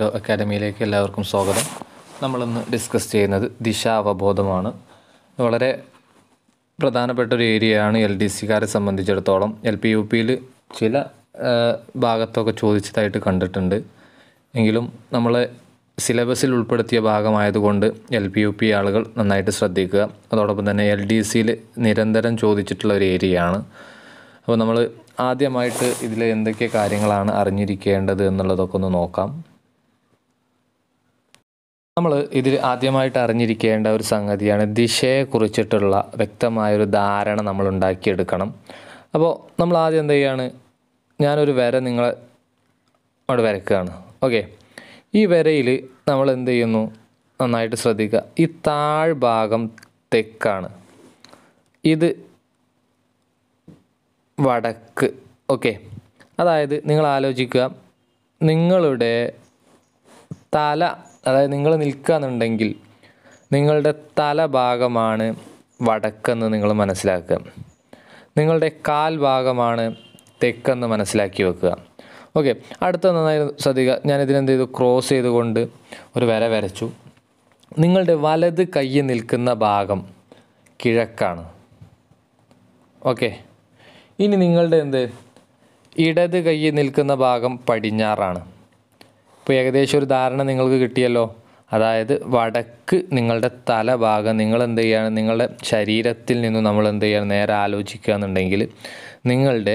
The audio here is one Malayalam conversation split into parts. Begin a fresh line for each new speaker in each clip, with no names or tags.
അക്കാഡമിയിലേക്ക് എല്ലാവർക്കും സ്വാഗതം നമ്മളിന്ന് ഡിസ്കസ് ചെയ്യുന്നത് ദിശ അവബോധമാണ് വളരെ പ്രധാനപ്പെട്ട ഒരു ഏരിയയാണ് എൽ ഡി സിക്കാരെ സംബന്ധിച്ചിടത്തോളം എൽ പി യു പിയിൽ ചില ആ, ഭാഗത്തൊക്കെ ചോദിച്ചതായിട്ട് കണ്ടിട്ടുണ്ട് എങ്കിലും നമ്മൾ സിലബസിൽ ഉൾപ്പെടുത്തിയ ഭാഗമായതുകൊണ്ട് എൽ പി യു പി ആളുകൾ നന്നായിട്ട് ശ്രദ്ധിക്കുക അതോടൊപ്പം തന്നെ എൽ ഡി സിയിൽ നിരന്തരം ചോദിച്ചിട്ടുള്ള ഒരു ഏരിയയാണ് അപ്പോൾ നമ്മൾ ആദ്യമായിട്ട് ഇതിൽ എന്തൊക്കെ കാര്യങ്ങളാണ് അറിഞ്ഞിരിക്കേണ്ടത് എന്നുള്ളതൊക്കെ ഒന്ന് നോക്കാം നമ്മൾ ഇതിൽ ആദ്യമായിട്ട് അറിഞ്ഞിരിക്കേണ്ട ഒരു സംഗതിയാണ് ദിശയെക്കുറിച്ചിട്ടുള്ള വ്യക്തമായൊരു ധാരണ നമ്മൾ ഉണ്ടാക്കിയെടുക്കണം അപ്പോൾ നമ്മൾ ആദ്യം എന്ത് ചെയ്യാണ് ഞാനൊരു വര നിങ്ങളെ അവിടെ വരക്കുകയാണ് ഓക്കെ ഈ വരയിൽ നമ്മൾ എന്ത് ചെയ്യുന്നു നന്നായിട്ട് ശ്രദ്ധിക്കുക ഈ താഴ്ഭാഗം തെക്കാണ് ഇത് വടക്ക് ഓക്കെ അതായത് നിങ്ങൾ ആലോചിക്കുക നിങ്ങളുടെ തല അതായത് നിങ്ങൾ നിൽക്കുകയെന്നുണ്ടെങ്കിൽ നിങ്ങളുടെ തലഭാഗമാണ് വടക്കെന്ന് നിങ്ങൾ മനസ്സിലാക്കുക നിങ്ങളുടെ കാൽ ഭാഗമാണ് തെക്കെന്ന് മനസ്സിലാക്കി വെക്കുക ഓക്കെ അടുത്ത നന്നായി ശ്രദ്ധിക്കുക ഞാനിതിനെന്ത് ചെയ്തു ക്രോസ് ചെയ്തുകൊണ്ട് ഒരു വര വരച്ചു നിങ്ങളുടെ വലത് കൈ നിൽക്കുന്ന ഭാഗം കിഴക്കാണ് ഓക്കെ ഇനി നിങ്ങളുടെ എന്ത് ഇടത് കൈ നിൽക്കുന്ന ഭാഗം പടിഞ്ഞാറാണ് ഇപ്പോൾ ഏകദേശം ഒരു ധാരണ നിങ്ങൾക്ക് കിട്ടിയല്ലോ അതായത് വടക്ക് നിങ്ങളുടെ തലഭാഗം നിങ്ങൾ എന്ത് ചെയ്യാണ് നിങ്ങളുടെ ശരീരത്തിൽ നിന്നും നമ്മൾ എന്ത് ചെയ്യണം നേരെ ആലോചിക്കുക എന്നുണ്ടെങ്കിൽ നിങ്ങളുടെ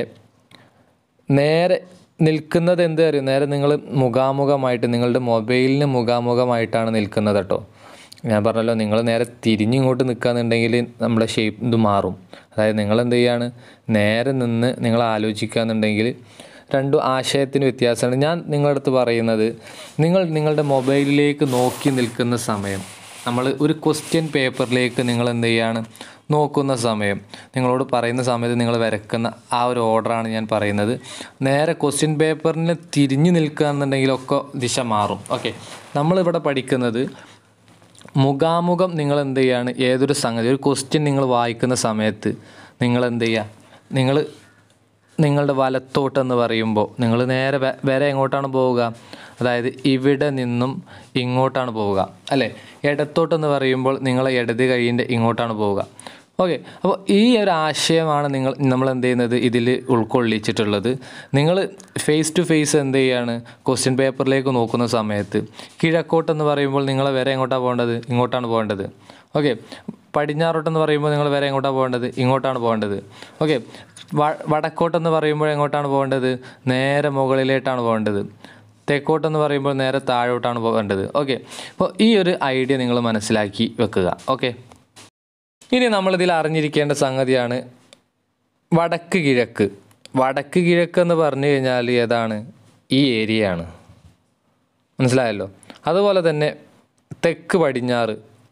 നേരെ നിൽക്കുന്നത് എന്ത് അറിയും നേരെ നിങ്ങൾ മുഖാമുഖമായിട്ട് നിങ്ങളുടെ മൊബൈലിന് മുഖാമുഖമായിട്ടാണ് നിൽക്കുന്നത് കേട്ടോ ഞാൻ പറഞ്ഞല്ലോ നിങ്ങൾ നേരെ തിരിഞ്ഞിങ്ങോട്ട് നിൽക്കുകയെന്നുണ്ടെങ്കിൽ നമ്മുടെ ഷേപ്പ് ഇത് മാറും അതായത് നിങ്ങൾ എന്ത് ചെയ്യാണ് നേരെ നിന്ന് നിങ്ങൾ ആലോചിക്കുക എന്നുണ്ടെങ്കിൽ രണ്ടു ആശയത്തിന് വ്യത്യാസമാണ് ഞാൻ നിങ്ങളുടെ അടുത്ത് പറയുന്നത് നിങ്ങൾ നിങ്ങളുടെ മൊബൈലിലേക്ക് നോക്കി നിൽക്കുന്ന സമയം നമ്മൾ ഒരു ക്വസ്റ്റ്യൻ പേപ്പറിലേക്ക് നിങ്ങൾ എന്ത് ചെയ്യാണ് നോക്കുന്ന സമയം നിങ്ങളോട് പറയുന്ന സമയത്ത് നിങ്ങൾ വരക്കുന്ന ആ ഒരു ഓർഡറാണ് ഞാൻ പറയുന്നത് നേരെ ക്വസ്റ്റ്യൻ പേപ്പറിന് തിരിഞ്ഞു നിൽക്കുക എന്നുണ്ടെങ്കിലൊക്കെ ദിശ മാറും ഓക്കെ നമ്മളിവിടെ പഠിക്കുന്നത് മുഖാമുഖം നിങ്ങൾ എന്ത് ചെയ്യാണ് ഏതൊരു സംഗതി ഒരു ക്വസ്റ്റ്യൻ നിങ്ങൾ വായിക്കുന്ന സമയത്ത് നിങ്ങൾ എന്ത് ചെയ്യുക നിങ്ങൾ നിങ്ങളുടെ വലത്തോട്ടെന്ന് പറയുമ്പോൾ നിങ്ങൾ നേരെ വ- വരെ എങ്ങോട്ടാണ് പോവുക അതായത് ഇവിടെ നിന്നും ഇങ്ങോട്ടാണ് പോവുക അല്ലേ ഇടത്തോട്ടെന്ന് പറയുമ്പോൾ നിങ്ങൾ ഇടത് കൈയിൻ്റെ ഇങ്ങോട്ടാണ് പോവുക ഓക്കെ അപ്പോൾ ഈ ഒരു ആശയമാണ് നിങ്ങൾ നമ്മൾ എന്ത് ചെയ്യുന്നത് ഇതിൽ ഉൾക്കൊള്ളിച്ചിട്ടുള്ളത് നിങ്ങൾ ഫേസ് ടു ഫേസ് എന്ത് ചെയ്യാണ് ക്വസ്റ്റ്യൻ പേപ്പറിലേക്ക് നോക്കുന്ന സമയത്ത് കിഴക്കോട്ടെന്ന് പറയുമ്പോൾ നിങ്ങൾ വരെ എങ്ങോട്ടാണ് പോകേണ്ടത് ഇങ്ങോട്ടാണ് പോകേണ്ടത് ഓക്കെ പടിഞ്ഞാറോട്ടെന്ന് പറയുമ്പോൾ നിങ്ങൾ വരെ എങ്ങോട്ടാണ് പോകേണ്ടത് ഇങ്ങോട്ടാണ് പോകേണ്ടത് ഓക്കെ വ- വടക്കോട്ടെന്ന് പറയുമ്പോൾ എങ്ങോട്ടാണ് പോകേണ്ടത് നേരെ മുകളിലേട്ടാണ് പോകേണ്ടത് തെക്കോട്ടെന്ന് പറയുമ്പോൾ നേരെ താഴോട്ടാണ് പോകേണ്ടത് ഓക്കെ അപ്പോൾ ഈ ഒരു ഐഡിയ നിങ്ങൾ മനസ്സിലാക്കി വെക്കുക ഓക്കെ ഇനി നമ്മളിതിൽ അറിഞ്ഞിരിക്കേണ്ട സംഗതിയാണ് വടക്ക് കിഴക്ക് വടക്ക് കിഴക്ക് എന്ന് പറഞ്ഞു കഴിഞ്ഞാൽ ഏതാണ് ഈ ഏരിയയാണ് മനസ്സിലായല്ലോ അതുപോലെ തന്നെ തെക്ക് പടിഞ്ഞാറ്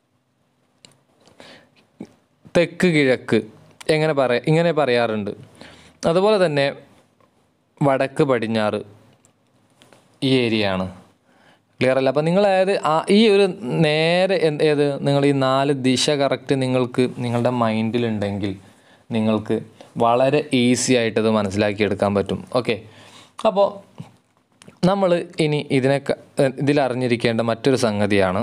തെക്ക് കിഴക്ക് എങ്ങനെ പറയാ ഇങ്ങനെ പറയാറുണ്ട് അതുപോലെ തന്നെ വടക്ക് പടിഞ്ഞാറ് ഈ ഏരിയ ആണ് ക്ലിയർ അല്ല അപ്പം നിങ്ങൾ അതായത് ആ ഈ ഒരു നേരെ എന്ത് ഏത് നിങ്ങൾ ഈ നാല് ദിശ കറക്റ്റ് നിങ്ങൾക്ക് നിങ്ങളുടെ മൈൻഡിലുണ്ടെങ്കിൽ നിങ്ങൾക്ക് വളരെ ഈസി ആയിട്ട് ഇത് മനസ്സിലാക്കിയെടുക്കാൻ പറ്റും ഓക്കെ അപ്പോൾ നമ്മൾ ഇനി ഇതിനൊക്കെ ഇതിൽ അറിഞ്ഞിരിക്കേണ്ട മറ്റൊരു സംഗതിയാണ്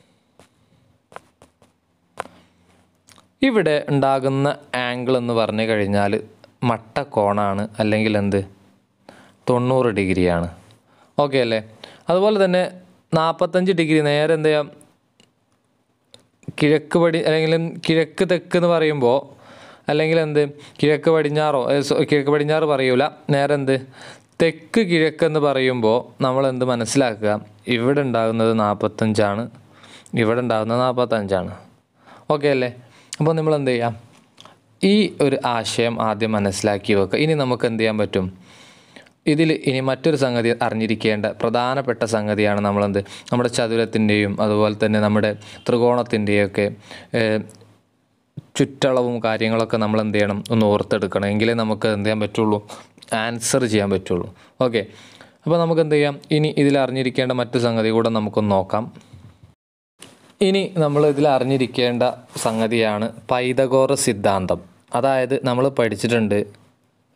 ഇവിടെ ഉണ്ടാകുന്ന ആംഗിൾ എന്ന് പറഞ്ഞു കഴിഞ്ഞാൽ മട്ടക്കോണാണ് അല്ലെങ്കിൽ എന്ത് തൊണ്ണൂറ് ഡിഗ്രിയാണ് ഓക്കെ അല്ലേ അതുപോലെ തന്നെ നാൽപ്പത്തഞ്ച് ഡിഗ്രി നേരെ എന്ത് ചെയ്യാം കിഴക്ക് പടി അല്ലെങ്കിൽ കിഴക്ക് തെക്ക് എന്ന് പറയുമ്പോൾ അല്ലെങ്കിൽ എന്ത് കിഴക്ക് പടിഞ്ഞാറോ ഏ, സോ- കിഴക്ക് പടിഞ്ഞാറ് പറയൂല നേരെ എന്ത് തെക്ക് കിഴക്ക് എന്ന് പറയുമ്പോൾ നമ്മൾ എന്ത് മനസ്സിലാക്കുക ഇവിടെ ഉണ്ടാകുന്നത് നാൽപ്പത്തഞ്ചാണ് ഇവിടെ ഉണ്ടാകുന്നത് നാൽപ്പത്തഞ്ചാണ് ഓക്കെ അല്ലേ അപ്പോൾ നമ്മൾ എന്ത് ചെയ്യാം ഈ ഒരു ആശയം ആദ്യം മനസ്സിലാക്കി വെക്കുക ഇനി നമുക്ക് എന്ത് ചെയ്യാൻ പറ്റും ഇതിൽ ഇനി മറ്റൊരു സംഗതി അറിഞ്ഞിരിക്കേണ്ട പ്രധാനപ്പെട്ട സംഗതിയാണ് നമ്മളെന്ത് നമ്മുടെ ചതുരത്തിൻ്റെയും അതുപോലെ തന്നെ നമ്മുടെ ത്രികോണത്തിൻ്റെയൊക്കെ ഏഹ്, ചുറ്റളവും കാര്യങ്ങളൊക്കെ നമ്മൾ എന്ത് ചെയ്യണം ഒന്ന് ഓർത്തെടുക്കണം എങ്കിലേ നമുക്ക് എന്ത് ചെയ്യാൻ പറ്റുള്ളൂ ആൻസർ ചെയ്യാൻ പറ്റുള്ളൂ ഓക്കെ അപ്പോൾ നമുക്ക് എന്ത് ചെയ്യാം ഇനി ഇതിൽ അറിഞ്ഞിരിക്കേണ്ട മറ്റു സംഗതി കൂടെ നമുക്കൊന്ന് നോക്കാം ഇനി നമ്മൾ ഇതിൽ അറിഞ്ഞിരിക്കേണ്ട സംഗതിയാണ് പൈതഗോറ സിദ്ധാന്തം അതായത് നമ്മൾ പഠിച്ചിട്ടുണ്ട്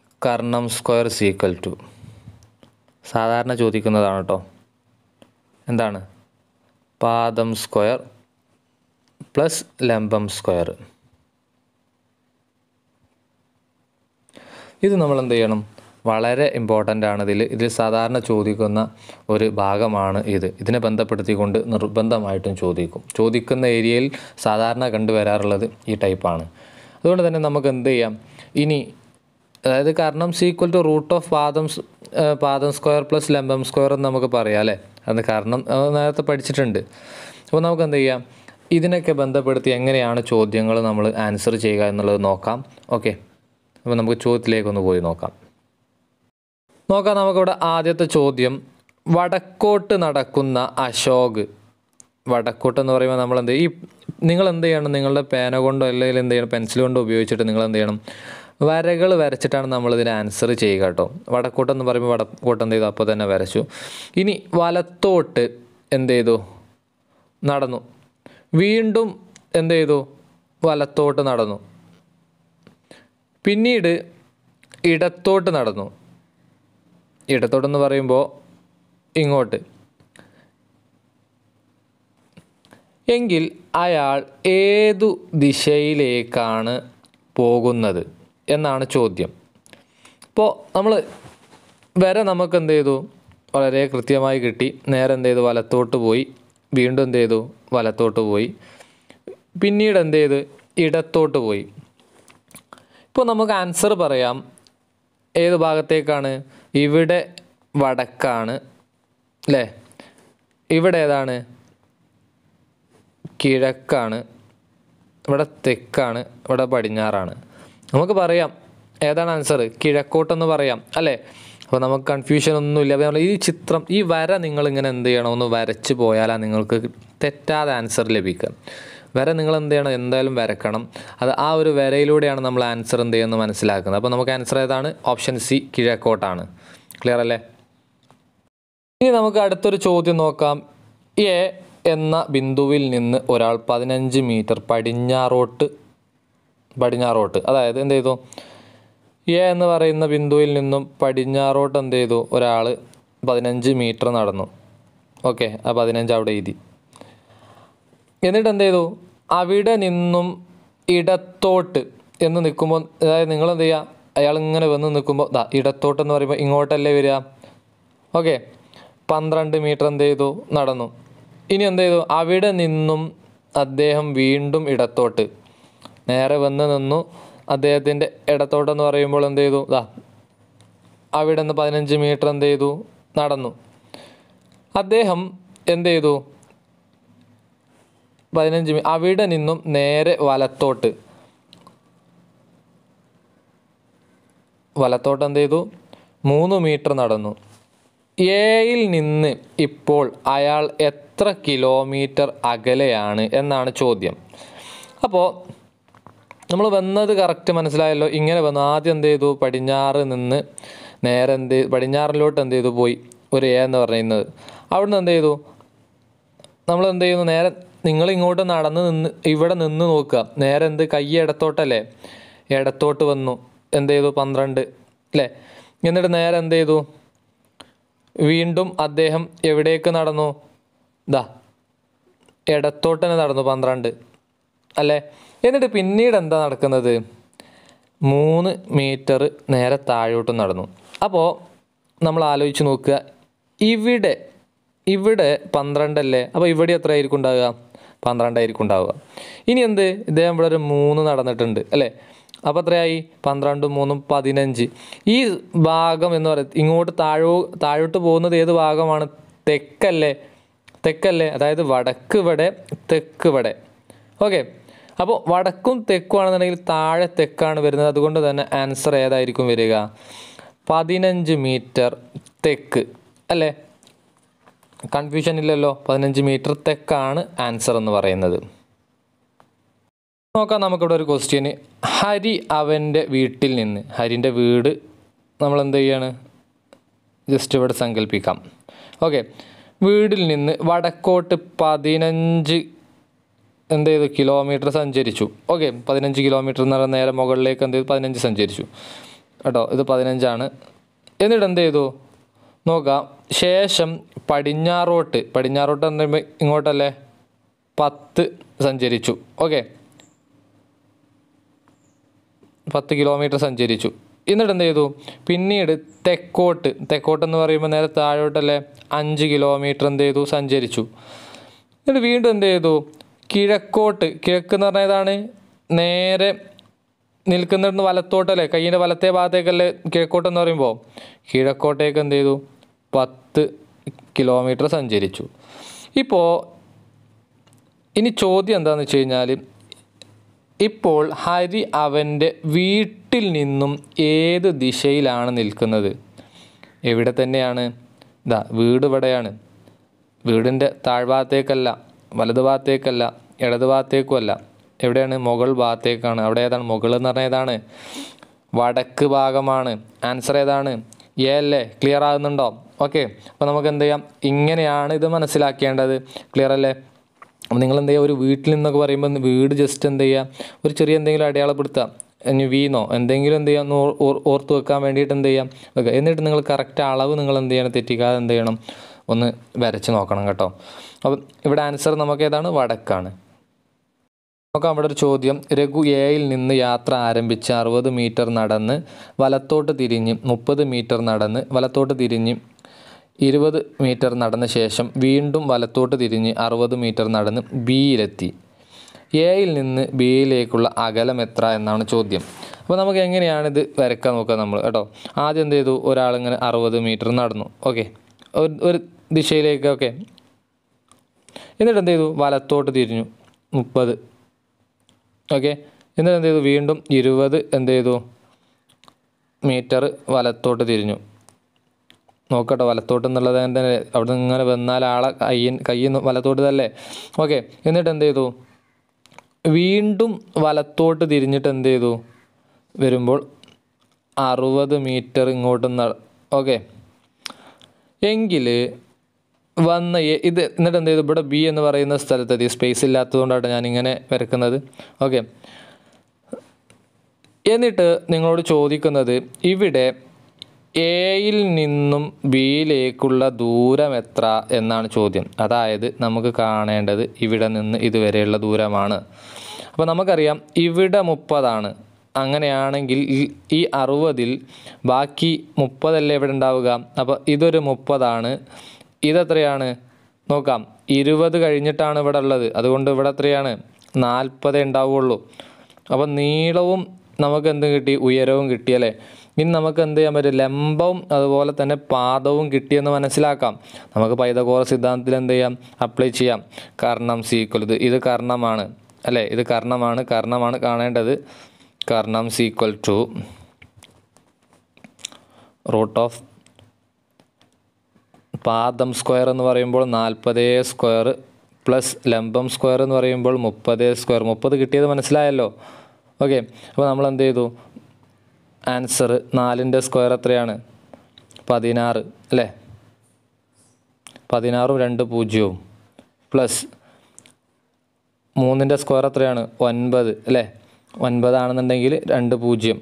കർണം സ്ക്വയർ സീക്വൽ ടു സാധാരണ ചോദിക്കുന്നതാണ് കേട്ടോ എന്താണ് പാദം സ്ക്വയർ പ്ലസ് ലംബം സ്ക്വയർ ഇത് നമ്മൾ എന്ത് ചെയ്യണം വളരെ ഇമ്പോർട്ടൻ്റ് ആണ് ഇതിൽ ഇതിൽ സാധാരണ ചോദിക്കുന്ന ഒരു ഭാഗമാണ് ഇത് ഇതിനെ ബന്ധപ്പെടുത്തിക്കൊണ്ട് നിർബന്ധമായിട്ടും ചോദിക്കും ചോദിക്കുന്ന ഏരിയയിൽ സാധാരണ കണ്ടുവരാറുള്ളത് ഈ ടൈപ്പാണ് അതുകൊണ്ട് തന്നെ നമുക്ക് എന്ത് ചെയ്യാം ഇനി അതായത് കാരണം C equal to root of പാദം സ്- ഏഹ് പാദം സ്ക്വയർ പ്ലസ് ലംബം സ്ക്വയർ എന്ന് നമുക്ക് പറയാം അല്ലേ അത് കാരണം അത് നേരത്തെ പഠിച്ചിട്ടുണ്ട് അപ്പോൾ നമുക്ക് എന്ത് ചെയ്യാം ഇതിനൊക്കെ ബന്ധപ്പെടുത്തി എങ്ങനെയാണ് ചോദ്യങ്ങൾ നമ്മൾ ആൻസർ ചെയ്യുക എന്നുള്ളത് നോക്കാം ഓക്കെ അപ്പോൾ നമുക്ക് ചോദ്യത്തിലേക്കൊന്ന് പോയി നോക്കാം നോക്കാം നമുക്കിവിടെ ആദ്യത്തെ ചോദ്യം വടക്കോട്ട് നടക്കുന്ന അശോക് വടക്കോട്ട് എന്ന് പറയുമ്പോൾ നമ്മൾ എന്ത് ചെയ്യും? ഈ നിങ്ങൾ എന്ത് ചെയ്യണം നിങ്ങളുടെ പേന കൊണ്ടോ അല്ലെങ്കിൽ എന്ത് ചെയ്യണം പെൻസിൽ കൊണ്ടോ ഉപയോഗിച്ചിട്ട് നിങ്ങൾ എന്ത് ചെയ്യണം വരകൾ വരച്ചിട്ടാണ് നമ്മൾ ഇതിന് ആൻസർ ചെയ്യുക കേട്ടോ വടക്കോട്ട് എന്ന് പറയുമ്പോൾ വടക്കോട്ട് എന്ത് ചെയ്തു അപ്പോൾ തന്നെ വരച്ചു ഇനി വലത്തോട്ട് എന്ത് ചെയ്തു നടന്നു വീണ്ടും എന്ത് ചെയ്തു വലത്തോട്ട് നടന്നു പിന്നീട് ഇടത്തോട്ട് നടന്നു ഇടത്തോട്ടെന്ന് പറയുമ്പോൾ ഇങ്ങോട്ട് എങ്കിൽ അയാൾ ഏതു ദിശയിലേക്കാണ് പോകുന്നത് എന്നാണ് ചോദ്യം ഇപ്പോൾ നമ്മൾ വരെ നമുക്ക് എന്ത് ചെയ്തു വളരെ കൃത്യമായി കിട്ടി നേരെ എന്ത് ചെയ്തു വലത്തോട്ട് പോയി വീണ്ടും എന്ത് ചെയ്തു വലത്തോട്ട് പോയി പിന്നീട് എന്ത് ചെയ്ത് ഇടത്തോട്ട് പോയി ഇപ്പോൾ നമുക്ക് ആൻസർ പറയാം ഏത് ഭാഗത്തേക്കാണ് ഇവിടെ വടക്കാണ് അല്ലേ ഇവിടെ ഏതാണ് കിഴക്കാണ് ഇവിടെ തെക്കാണ് ഇവിടെ പടിഞ്ഞാറാണ് നമുക്ക് പറയാം ഏതാണ് ആൻസർ കിഴക്കോട്ടെന്ന് പറയാം അല്ലേ അപ്പോൾ നമുക്ക് കൺഫ്യൂഷൻ ഒന്നുമില്ല അപ്പോൾ നമ്മൾ ഈ ചിത്രം ഈ വര നിങ്ങൾ ഇങ്ങനെ എന്ത് ചെയ്യണം ഒന്ന് വരച്ച് പോയാലാണ് നിങ്ങൾക്ക് തെറ്റാതെ ആൻസർ ലഭിക്കുക വര നിങ്ങൾ എന്ത് ചെയ്യണം എന്തായാലും വരക്കണം അത് ആ ഒരു വരയിലൂടെയാണ് നമ്മൾ ആൻസർ എന്ത് ചെയ്യുന്നത് മനസ്സിലാക്കുന്നത് അപ്പോൾ നമുക്ക് ആൻസർ ഏതാണ് ഓപ്ഷൻ സി കിഴക്കോട്ടാണ് ക്ലിയർ അല്ലേ ഇനി നമുക്ക് അടുത്തൊരു ചോദ്യം നോക്കാം എ എന്ന ബിന്ദുവിൽ നിന്ന് ഒരാൾ പതിനഞ്ച് മീറ്റർ പടിഞ്ഞാറോട്ട് പടിഞ്ഞാറോട്ട് അതായത് എന്ത് ചെയ്തു എ എന്ന് പറയുന്ന ബിന്ദുവിൽ നിന്നും പടിഞ്ഞാറോട്ട് എന്ത് ചെയ്തു ഒരാൾ പതിനഞ്ച് മീറ്റർ നടന്നു ഓക്കെ ആ പതിനഞ്ച് അവിടെ എഴുതി എന്നിട്ട് എന്ത് ചെയ്തു അവിടെ നിന്നും ഇടത്തോട്ട് എന്ന് നിൽക്കുമ്പോൾ അതായത് നിങ്ങൾ എന്ത് ചെയ്യുക അയാൾ ഇങ്ങനെ വന്ന് നിൽക്കുമ്പോൾ ദാ ഇടത്തോട്ട് എന്ന് പറയുമ്പോൾ ഇങ്ങോട്ടല്ലേ വരിക ഓക്കെ പന്ത്രണ്ട് മീറ്റർ എന്ത് ചെയ്തു നടന്നു ഇനി എന്ത് ചെയ്തു അവിടെ നിന്നും അദ്ദേഹം വീണ്ടും ഇടത്തോട്ട് നേരെ വന്ന് നിന്നു അദ്ദേഹത്തിൻ്റെ ഇടത്തോട്ടെന്ന് പറയുമ്പോൾ എന്ത് ചെയ്തു ദാ അവിടെ നിന്ന് പതിനഞ്ച് മീറ്റർ എന്ത് ചെയ്തു നടന്നു അദ്ദേഹം എന്ത് ചെയ്തു പതിനഞ്ച് മീ അവിടെ നിന്നും നേരെ വലത്തോട്ട് വലത്തോട്ട് എന്ത് ചെയ്തു മൂന്ന് മീറ്റർ നടന്നു എയിൽ നിന്ന് ഇപ്പോൾ അയാൾ എത്ര കിലോമീറ്റർ അകലെയാണ് എന്നാണ് ചോദ്യം അപ്പോൾ നമ്മൾ വന്നത് കറക്റ്റ് മനസ്സിലായല്ലോ ഇങ്ങനെ വന്നു ആദ്യം എന്ത് ചെയ്തു പടിഞ്ഞാറ് നിന്ന് നേരെ എന്ത് പടിഞ്ഞാറിലോട്ട് എന്ത് ചെയ്തു പോയി ഒരു എ എന്ന് പറയുന്നത് അവിടുന്ന് എന്ത് ചെയ്തു നമ്മൾ എന്ത് ചെയ്യുന്നു നേരെ നിങ്ങൾ ഇങ്ങോട്ട് നടന്ന് നിന്ന് ഇവിടെ നിന്ന് നോക്കുക നേരെ എന്ത് കൈ ഇടത്തോട്ടല്ലേ ഇടത്തോട്ട് വന്നു എന്ത് ചെയ്തു പന്ത്രണ്ട് അല്ലേ എന്നിട്ട് നേരെ എന്ത് ചെയ്തു വീണ്ടും അദ്ദേഹം എവിടേക്ക് നടന്നു ദാ ഇടത്തോട്ട് തന്നെ നടന്നു പന്ത്രണ്ട് അല്ലേ എന്നിട്ട് പിന്നീട് എന്താ നടക്കുന്നത് മൂന്ന് മീറ്റർ നേരെ താഴോട്ട് നടന്നു അപ്പോൾ നമ്മൾ ആലോചിച്ച് നോക്കുക ഇവിടെ ഇവിടെ പന്ത്രണ്ടല്ലേ അപ്പോൾ ഇവിടെ എത്ര ആയിരിക്കും ഉണ്ടാവുക പന്ത്രണ്ടായിരിക്കും ഉണ്ടാവുക ഇനി എന്ത് ഇദ്ദേഹം ഇവിടെ ഒരു മൂന്ന് നടന്നിട്ടുണ്ട് അല്ലേ അപ്പോൾ എത്രയായി പന്ത്രണ്ടും മൂന്നും പതിനഞ്ച് ഈ ഭാഗം എന്ന് പറയുന്നത് ഇങ്ങോട്ട് താഴോ താഴോട്ട് പോകുന്നത് ഏത് ഭാഗമാണ് തെക്കല്ലേ തെക്കല്ലേ അതായത് വടക്ക് ഇവിടെ തെക്ക് ഇവിടെ ഓക്കെ അപ്പോൾ വടക്കും തെക്കും ആണെന്നുണ്ടെങ്കിൽ താഴെ തെക്കാണ് വരുന്നത് അതുകൊണ്ട് തന്നെ ആൻസർ ഏതായിരിക്കും വരിക പതിനഞ്ച് മീറ്റർ തെക്ക് അല്ലേ കൺഫ്യൂഷൻ ഇല്ലല്ലോ പതിനഞ്ച് മീറ്റർ തെക്കാണ് ആൻസർ എന്ന് പറയുന്നത് നോക്കാം നമുക്കിവിടെ ഒരു ക്വസ്റ്റ്യന് ഹരി അവൻ്റെ വീട്ടിൽ നിന്ന് ഹരിൻ്റെ വീട് നമ്മൾ എന്ത് ചെയ്യാണ് ജസ്റ്റ് ഇവിടെ സങ്കല്പിക്കാം ഓക്കെ വീടിൽ നിന്ന് വടക്കോട്ട് പതിനഞ്ച് എന്ത് ചെയ്തു കിലോമീറ്റർ സഞ്ചരിച്ചു ഓക്കെ പതിനഞ്ച് കിലോമീറ്റർ എന്ന് പറഞ്ഞാൽ നേരെ മുകളിലേക്ക് എന്ത് ചെയ്തു പതിനഞ്ച് സഞ്ചരിച്ചു കേട്ടോ ഇത് പതിനഞ്ചാണ് എന്നിട്ട് എന്ത് ചെയ്തു നോക്കാം ശേഷം പടിഞ്ഞാറോട്ട് പടിഞ്ഞാറോട്ട് എന്ന് പറയുമ്പോൾ ഇങ്ങോട്ടല്ലേ പത്ത് സഞ്ചരിച്ചു ഓക്കെ പത്ത് കിലോമീറ്റർ സഞ്ചരിച്ചു എന്നിട്ട് എന്ത് ചെയ്തു പിന്നീട് തെക്കോട്ട് തെക്കോട്ട് എന്ന് പറയുമ്പോൾ നേരെ താഴോട്ടല്ലേ അഞ്ച് കിലോമീറ്റർ എന്ത് ചെയ്തു സഞ്ചരിച്ചു എന്നിട്ട് വീണ്ടും എന്ത് ചെയ്തു കിഴക്കോട്ട് കിഴക്ക് എന്ന് പറഞ്ഞാൽ ഏതാണ് നേരെ നിൽക്കുന്നിടത്ത് വലത്തോട്ടല്ലേ കയ്യിൻ്റെ വലത്തെ ഭാഗത്തേക്കല്ലേ കിഴക്കോട്ടെന്ന് പറയുമ്പോൾ കിഴക്കോട്ടേക്ക് എന്ത് ചെയ്തു പത്ത് കിലോമീറ്റർ സഞ്ചരിച്ചു ഇപ്പോൾ ഇനി ചോദ്യം എന്താണെന്ന് വെച്ച് കഴിഞ്ഞാൽ ഇപ്പോൾ ഹരി അവൻ്റെ വീട്ടിൽ നിന്നും ഏത് ദിശയിലാണ് നിൽക്കുന്നത് എവിടെ തന്നെയാണ് ഇതാ വീട് ഇവിടെയാണ് വീടിൻ്റെ താഴ്ഭാഗത്തേക്കല്ല വലതു ഭാഗത്തേക്കല്ല ഇടതു ഭാഗത്തേക്കും അല്ല എവിടെയാണ് മുകൾ ഭാഗത്തേക്കാണ് അവിടെ ഏതാണ് മുകൾ എന്ന് പറഞ്ഞാൽ ഏതാണ് വടക്ക് ഭാഗമാണ് ആൻസർ ഏതാണ് എ അല്ലേ ക്ലിയർ ആകുന്നുണ്ടോ ഓക്കെ അപ്പോൾ നമുക്ക് എന്ത് ചെയ്യാം ഇങ്ങനെയാണ് ഇത് മനസ്സിലാക്കേണ്ടത് ക്ലിയർ അല്ലേ അപ്പോൾ നിങ്ങൾ എന്ത് ചെയ്യുക ഒരു വീട്ടിൽ നിന്നൊക്കെ പറയുമ്പോൾ വീട് ജസ്റ്റ് എന്ത് ചെയ്യുക ഒരു ചെറിയ എന്തെങ്കിലും അടയാളപ്പെടുത്തുക ഇനി വീന്നോ എന്തെങ്കിലും എന്ത് ചെയ്യാം ഒന്ന് ഓർ- ഓർ- ഓർത്ത് വെക്കാൻ വേണ്ടിയിട്ട് എന്ത് ചെയ്യാം വെക്കുക എന്നിട്ട് നിങ്ങൾ കറക്റ്റ് അളവ് നിങ്ങൾ എന്ത് ചെയ്യണം തെറ്റിക്കാതെ എന്ത് ചെയ്യണം ഒന്ന് വരച്ച് നോക്കണം കേട്ടോ അപ്പം ഇവിടെ ആൻസർ നമുക്ക് ഏതാണ് വടക്കാണ് നോക്കാം അവിടെ ഒരു ചോദ്യം രഘു എയിൽ നിന്ന് യാത്ര ആരംഭിച്ച് അറുപത് മീറ്റർ നടന്ന് വലത്തോട്ട് തിരിഞ്ഞ് മുപ്പത് മീറ്റർ നടന്ന് വലത്തോട്ട് തിരിഞ്ഞ് ഇരുപത് മീറ്റർ നടന്ന ശേഷം വീണ്ടും വലത്തോട്ട് തിരിഞ്ഞ് അറുപത് മീറ്റർ നടന്ന് ബിയിലെത്തി എയിൽ നിന്ന് ബിയിലേക്കുള്ള അകലം എത്ര എന്നാണ് ചോദ്യം അപ്പോൾ നമുക്ക് എങ്ങനെയാണ് ഇത് വരക്കാൻ നോക്കുക നമ്മൾ കേട്ടോ ആദ്യം എന്ത് ചെയ്തു ഒരാളിങ്ങനെ അറുപത് മീറ്റർ നടന്നു ഓക്കെ ഒരു ദിശയിലേക്ക് ഓക്കെ എന്നിട്ട് എന്ത് ചെയ്തു വലത്തോട്ട് തിരിഞ്ഞു മുപ്പത് ഓക്കെ എന്നിട്ട് എന്ത് ചെയ്തു വീണ്ടും ഇരുപത് എന്ത് ചെയ്തു മീറ്റർ വലത്തോട്ട് തിരിഞ്ഞു നോക്കട്ടെ വലത്തോട്ട് എന്നുള്ളത് തന്നെ അവിടെ നിന്ന് ഇങ്ങനെ വന്നാൽ ആളെ കയ്യൻ കയ്യിൽ വലത്തോട്ട് തന്നെ ഓക്കെ എന്നിട്ട് എന്ത് ചെയ്തു വീണ്ടും വലത്തോട്ട് തിരിഞ്ഞിട്ട് എന്ത് ചെയ്തു വരുമ്പോൾ അറുപത് മീറ്റർ ഇങ്ങോട്ട് ഓക്കെ എങ്കിൽ വന്ന എ- ഇത് എന്നിട്ട് എന്ത് ചെയ്തു ഇവിടെ ബി എന്ന് പറയുന്ന സ്ഥലത്തെത്തി സ്പേസ് ഇല്ലാത്തതുകൊണ്ടാണ് ഞാനിങ്ങനെ വരക്കുന്നത് ഓക്കെ എന്നിട്ട് നിങ്ങളോട് ചോദിക്കുന്നത് ഇവിടെ എയിൽ നിന്നും ബിയിലേക്കുള്ള ദൂരം എത്ര എന്നാണ് ചോദ്യം അതായത് നമുക്ക് കാണേണ്ടത് ഇവിടെ നിന്ന് ഇതുവരെയുള്ള ദൂരമാണ് അപ്പോൾ നമുക്കറിയാം ഇവിടെ മുപ്പതാണ് അങ്ങനെയാണെങ്കിൽ ഈ- ഈ അറുപതിൽ ബാക്കി മുപ്പതല്ലേ ഇവിടെ ഉണ്ടാവുക അപ്പോൾ ഇതൊരു മുപ്പതാണ് ഇതെത്രയാണ് നോക്കാം ഇരുപത് കഴിഞ്ഞിട്ടാണ് ഇവിടെ ഉള്ളത് അതുകൊണ്ട് ഇവിടെ എത്രയാണ് നാൽപ്പതേ ഉണ്ടാവുള്ളൂ അപ്പം നീളവും നമുക്ക് എന്ത് കിട്ടി ഉയരവും കിട്ടിയല്ലേ ഇനി നമുക്ക് എന്ത് ചെയ്യാൻ പറ്റും ലംബവും അതുപോലെ തന്നെ പാദവും കിട്ടിയെന്ന് മനസ്സിലാക്കാം നമുക്ക് പൈതകോറ സിദ്ധാന്തത്തിൽ എന്ത് ചെയ്യാം അപ്ലൈ ചെയ്യാം കർണം സീക്വൽ ഇത് ഇത് കർണമാണ് അല്ലേ ഇത് കർണമാണ് കർണമാണ് കാണേണ്ടത് കർണം സീക്വൽ ടു റൂട്ട് ഓഫ് പാദം സ്ക്വയർ എന്ന് പറയുമ്പോൾ നാൽപ്പതേ സ്ക്വയർ പ്ലസ് ലംബം സ്ക്വയർ എന്ന് പറയുമ്പോൾ മുപ്പതേ സ്ക്വയർ മുപ്പത് കിട്ടിയത് മനസ്സിലായല്ലോ ഓക്കെ അപ്പോൾ നമ്മൾ എന്ത് ചെയ്തു ആൻസർ നാലിൻ്റെ സ്ക്വയർ എത്രയാണ് പതിനാറ് അല്ലേ പതിനാറും രണ്ട് പൂജ്യവും പ്ലസ് മൂന്നിൻ്റെ സ്ക്വയർ എത്രയാണ് ഒൻപത് അല്ലേ ഒൻപതാണെന്നുണ്ടെങ്കിൽ രണ്ട് പൂജ്യം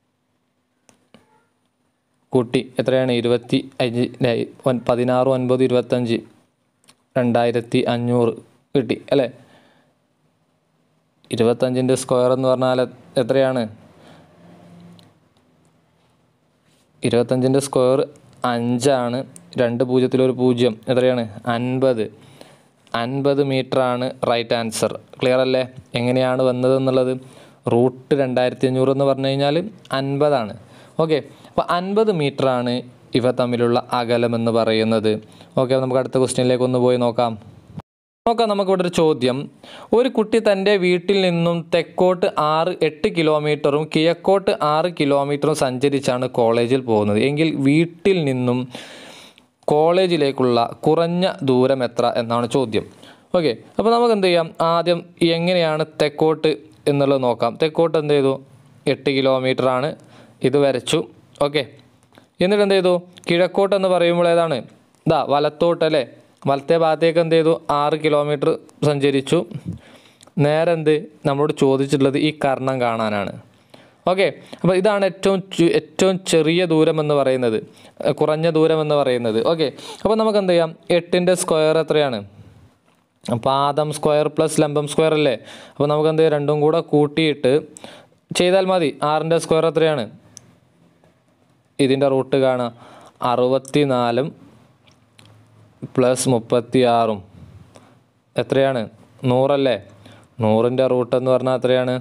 കൂട്ടി എത്രയാണ് ഇരുപത്തി അഞ്ച് ലെ, ഒൻ- പതിനാറ് ഒൻപത് ഇരുപത്തഞ്ച് രണ്ടായിരത്തി അഞ്ഞൂറ് കിട്ടി അല്ലേ ഇരുപത്തഞ്ചിൻ്റെ സ്ക്വയർ എന്ന് പറഞ്ഞാൽ എ- എത്രയാണ് ഇരുപത്തഞ്ചിൻ്റെ സ്ക്വയർ അഞ്ചാണ് രണ്ട് പൂജ്യത്തിലൊരു പൂജ്യം എത്രയാണ് അൻപത് അൻപത് ആണ് റൈറ്റ് ആൻസർ ക്ലിയർ അല്ലേ എങ്ങനെയാണ് വന്നത് എന്നുള്ളത് റൂട്ട് രണ്ടായിരത്തി അഞ്ഞൂറ് എന്ന് പറഞ്ഞു കഴിഞ്ഞാൽ അൻപതാണ് ഓക്കെ അപ്പോൾ അൻപത് ആണ് ഇവ തമ്മിലുള്ള അകലം എന്ന് പറയുന്നത് ഓക്കെ നമുക്ക് അടുത്ത ക്വസ്റ്റ്യനിലേക്ക് ഒന്ന് പോയി നോക്കാം നോക്കാം നമുക്കിവിടെ ഒരു ചോദ്യം ഒരു കുട്ടി തൻ്റെ വീട്ടിൽ നിന്നും തെക്കോട്ട് ആറ് എട്ട് കിലോമീറ്ററും കിഴക്കോട്ട് ആറ് കിലോമീറ്ററും സഞ്ചരിച്ചാണ് കോളേജിൽ പോകുന്നത് എങ്കിൽ വീട്ടിൽ നിന്നും കോളേജിലേക്കുള്ള കുറഞ്ഞ ദൂരം എത്ര എന്നാണ് ചോദ്യം ഓക്കെ അപ്പോൾ നമുക്ക് എന്ത് ചെയ്യാം ആദ്യം എങ്ങനെയാണ് തെക്കോട്ട് എന്നുള്ളത് നോക്കാം തെക്കോട്ട് എന്ത് ചെയ്തു എട്ട് കിലോമീറ്റർ ആണ് ഇത് വരച്ചു ഓക്കെ എന്നിട്ട് എന്ത് ചെയ്തു കിഴക്കോട്ട് എന്ന് പറയുമ്പോൾ ഏതാണ് ഇതാ വലത്തോട്ട് അല്ലേ വലത്തെ ഭാഗത്തേക്ക് എന്ത് ചെയ്തു ആറ് കിലോമീറ്റർ സഞ്ചരിച്ചു നേരെ എന്ത് നമ്മളോട് ചോദിച്ചിട്ടുള്ളത് ഈ കർണം കാണാനാണ് ഓക്കെ അപ്പോൾ ഇതാണ് ഏറ്റവും ചു- ഏറ്റവും ചെറിയ ദൂരം എന്ന് പറയുന്നത് ഏഹ് കുറഞ്ഞ ദൂരം എന്ന് പറയുന്നത് ഓക്കെ അപ്പോൾ നമുക്ക് എന്ത് ചെയ്യാം എട്ടിൻ്റെ സ്ക്വയർ എത്രയാണ് പാദം സ്ക്വയർ പ്ലസ് ലംബം സ്ക്വയർ അല്ലേ അപ്പോൾ നമുക്ക് എന്ത് ചെയ്യാം രണ്ടും കൂടെ കൂട്ടിയിട്ട് ചെയ്താൽ മതി ആറിൻ്റെ സ്ക്വയർ എത്രയാണ് ഇതിൻ്റെ റൂട്ട് കാണുക അറുപത്തി നാലും പ്ലസ് മുപ്പത്തി ആറും എത്രയാണ് നൂറല്ലേ നൂറിൻ്റെ റൂട്ട് എന്ന് പറഞ്ഞാൽ എത്രയാണ്